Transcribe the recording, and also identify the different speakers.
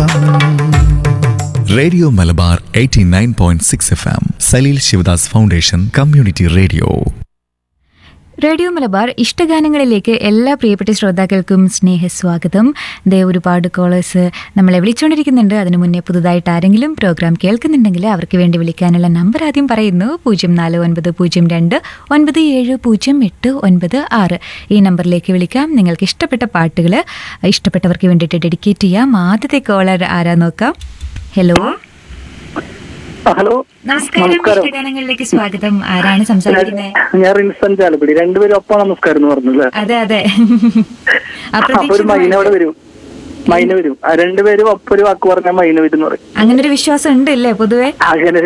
Speaker 1: FM
Speaker 2: radio Malabar 89.6 F M Saleel Sivadas foundation community radio
Speaker 3: radio Malabar ഇഷ്ടഗാനങ്ങളിലേക്ക് എല്ലാ പ്രിയപ്പെട്ട ശ്രോതാക്കൾക്കും സ്നേഹസ്വാഗതം ദേ ഒരുപാട് കോളേഴ്സ് നമ്മളെ വിളിച്ചുകൊണ്ടിരിക്കുന്നുണ്ട് അതിനു മുന്നേ പുതുതായിട്ട് ആരെങ്കിലും പ്രോഗ്രാം കേൾക്കുന്നുണ്ടെങ്കിൽ അവർക്ക് വേണ്ടി വിളിക്കാനുള്ള നമ്പർ ആദ്യം പറയുന്നു പൂജ്യം നാല് ഒൻപത് പൂജ്യം രണ്ട് ഒൻപത് ഏഴ് പൂജ്യം എട്ട് ഒൻപത് ആറ് ഈ നമ്പറിലേക്ക് വിളിക്കാം നിങ്ങൾക്ക് ഇഷ്ടപ്പെട്ട പാട്ടുകൾ ഇഷ്ടപ്പെട്ടവർക്ക് വേണ്ടിയിട്ട് ഡെഡിക്കേറ്റ് ചെയ്യാം ആദ്യത്തെ കോളർ ആരാ നോക്കാം ഹലോ
Speaker 4: ആ, ഹലോ
Speaker 3: നമസ്കാരം
Speaker 4: നമസ്കാരം
Speaker 3: ഇഷ്ടഗാനങ്ങളിലേക്ക് സ്വാഗതം ആരാണ് സംസാരിക്കുന്നത്
Speaker 4: ഞാൻ റിൻസൺ ചാലക്കുടി രണ്ടുപേരും ഒപ്പം നമസ്കാരം എന്ന് പറഞ്ഞല്ലേ
Speaker 3: അതെ അതെ
Speaker 4: അപ്പൊ ഒരു മൈന അവിടെ വരും മൈന വരും ആ രണ്ടുപേരും ഒപ്പം ഒരു വാക്ക് പറഞ്ഞാൽ മൈന വരും എന്ന് പറയും
Speaker 3: അങ്ങനെ ഒരു വിശ്വാസം ഉണ്ട് അല്ലേ പൊതുവെ
Speaker 4: അങ്ങനെ